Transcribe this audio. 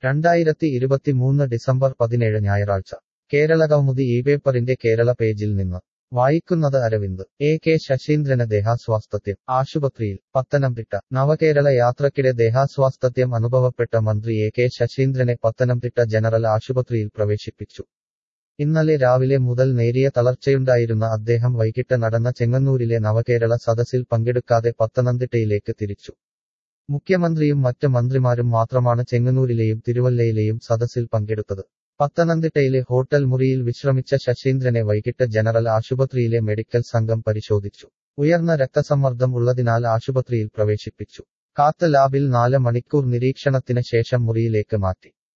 രണ്ടായിരത്തി ഇരുപത്തിമൂന്ന് ഡിസംബർ പതിനേഴ് ഞായറാഴ്ച കേരളകൗമുദി ഈ പേപ്പറിന്റെ കേരള പേജിൽ നിന്ന് വായിക്കുന്നത് അരവിന്ദ് എ കെ ശശീന്ദ്രന് ദേഹാസ്വാസ്ഥ്യം ആശുപത്രിയിൽ പത്തനംതിട്ട നവകേരള യാത്രക്കിടെ ദേഹാസ്വാസ്ഥ്യം അനുഭവപ്പെട്ട മന്ത്രി എ കെ ശശീന്ദ്രനെ പത്തനംതിട്ട ജനറൽ ആശുപത്രിയിൽ പ്രവേശിപ്പിച്ചു ഇന്നലെ രാവിലെ മുതൽ നേരിയ തളർച്ചയുണ്ടായിരുന്ന അദ്ദേഹം വൈകിട്ട് നടന്ന ചെങ്ങന്നൂരിലെ നവകേരള സദസ്സിൽ പങ്കെടുക്കാതെ പത്തനംതിട്ടയിലേക്ക് തിരിച്ചു മുഖ്യമന്ത്രിയും മറ്റ് മന്ത്രിമാരും മാത്രമാണ് ചെങ്ങന്നൂരിലെയും തിരുവല്ലയിലെയും സദസ്സിൽ പങ്കെടുത്തത് പത്തനംതിട്ടയിലെ ഹോട്ടൽ മുറിയിൽ വിശ്രമിച്ച ശശീന്ദ്രനെ വൈകിട്ട് ജനറൽ ആശുപത്രിയിലെ മെഡിക്കൽ സംഘം പരിശോധിച്ചു ഉയർന്ന രക്തസമ്മർദ്ദം ഉള്ളതിനാൽ ആശുപത്രിയിൽ പ്രവേശിപ്പിച്ചു കാത്ത് ലാബിൽ നാല് മണിക്കൂർ നിരീക്ഷണത്തിന് ശേഷം മുറിയിലേക്ക് മാറ്റി